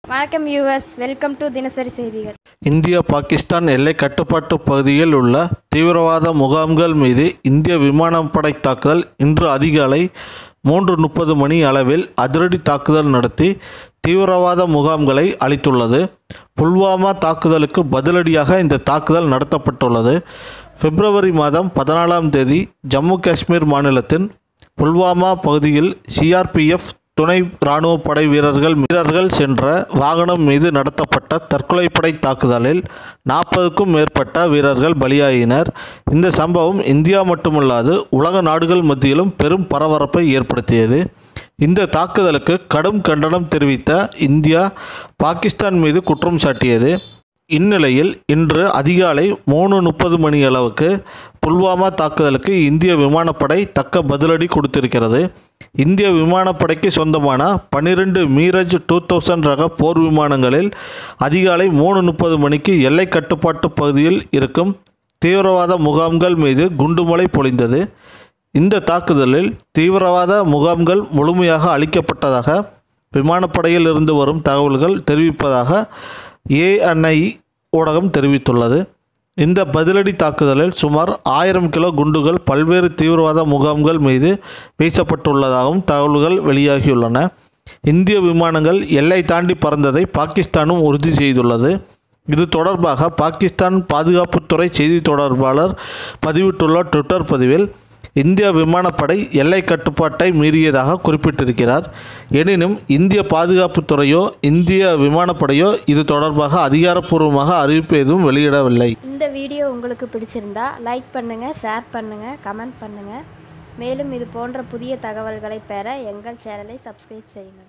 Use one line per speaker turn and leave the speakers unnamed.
வணக்கம் US welcome to தினசரி செய்திகள்
இந்தியா பாகிஸ்தான் எல்லை கட்டுப்பாட்டு பகுதியில் உள்ள தீவிரவாத முகாம்கள் மீது இந்திய விமானப்படை தாக்குதல் இன்று அதிகாலை மூன்று முப்பது மணி அளவில் அதிரடி தாக்குதல் நடத்தி தீவிரவாத முகாம்களை அளித்துள்ளது புல்வாமா தாக்குதலுக்கு பதிலடியாக இந்த தாக்குதல் நடத்தப்பட்டுள்ளது பிப்ரவரி மாதம் பதினாலாம் தேதி ஜம்மு காஷ்மீர் மாநிலத்தின் புல்வாமா பகுதியில் சிஆர்பிஎஃப் துணை இராணுவ படை வீரர்கள் வீரர்கள் சென்ற வாகனம் மீது நடத்தப்பட்ட தற்கொலைப்படை தாக்குதலில் நாற்பதுக்கும் மேற்பட்ட வீரர்கள் பலியாகினர் இந்த சம்பவம் இந்தியா மட்டுமல்லாது உலக நாடுகள் மத்தியிலும் பெரும் பரபரப்பை ஏற்படுத்தியது இந்த தாக்குதலுக்கு கடும் கண்டனம் தெரிவித்த இந்தியா பாகிஸ்தான் மீது குற்றம் சாட்டியது இந்நிலையில் இன்று அதிகாலை மூணு முப்பது மணி அளவுக்கு புல்வாமா தாக்குதலுக்கு இந்திய விமானப்படை தக்க பதிலடி கொடுத்திருக்கிறது இந்திய விமானப்படைக்கு சொந்தமான பன்னிரெண்டு மீரஜ் டூ தௌசண்ட் ரக போர் விமானங்களில் அதிகாலை மூணு முப்பது மணிக்கு எல்லை கட்டுப்பாட்டு பகுதியில் இருக்கும் தீவிரவாத முகாம்கள் மீது குண்டுமழை பொழிந்தது இந்த தாக்குதலில் தீவிரவாத முகாம்கள் முழுமையாக அழிக்கப்பட்டதாக விமானப்படையில் இருந்து வரும் தகவல்கள் தெரிவிப்பதாக ஏஎன்ஐ ஊடகம் தெரிவித்துள்ளது இந்த பதிலடி தாக்குதலில் சுமார் ஆயிரம் கிலோ குண்டுகள் பல்வேறு தீவிரவாத முகாம்கள் மீது வீசப்பட்டுள்ளதாகவும் தகவல்கள் வெளியாகியுள்ளன இந்திய விமானங்கள் எல்லை தாண்டி பறந்ததை பாகிஸ்தானும் உறுதி செய்துள்ளது இது தொடர்பாக பாகிஸ்தான் பாதுகாப்புத்துறை செய்தி தொடர்பாளர் பதிவிட்டுள்ள ட்விட்டர் பதிவில் இந்திய விமானப்படை எல்லை கட்டுப்பாட்டை மீறியதாக குறிப்பிட்டிருக்கிறார் எனினும் இந்திய பாதுகாப்புத்துறையோ இந்திய விமானப்படையோ இது தொடர்பாக அதிகாரப்பூர்வமாக அறிவிப்பு எதுவும் வெளியிடவில்லை
இந்த வீடியோ உங்களுக்கு பிடிச்சிருந்தா லைக் பண்ணுங்கள் ஷேர் பண்ணுங்கள் கமெண்ட் பண்ணுங்கள் மேலும் இது போன்ற புதிய தகவல்களை பெற எங்கள் சேனலை சப்ஸ்கிரைப் செய்யுங்கள்